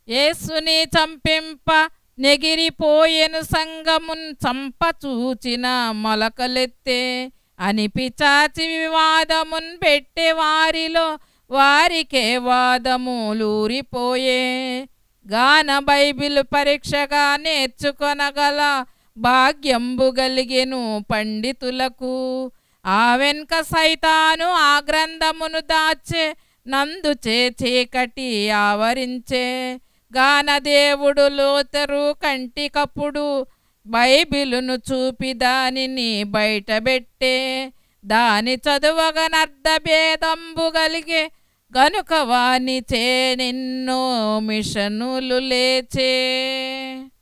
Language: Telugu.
యేసుని చంపింప నెగిరిపోయెను సంగమున్ చంప చూచిన మొలకలెత్తే అని పిచాచి వివాదమున్ పెట్టే వారిలో వారికే వాదములూరిపోయే గాన బైబిల్ పరీక్షగా నేర్చుకొనగల భాగ్యంబు గలిగెను పండితులకు ఆ వెనుక సైతాను ఆ గ్రంథమును దాచే నందు చే చీకటి ఆవరించే గానదేవుడు లోతరు కంటికప్పుడు బైబిలును చూపి దానిని బయటబెట్టే దాని చదువగనర్ధ భేదంబు గలిగే గనుక వాని చే నిన్నో మిషనులు లేచే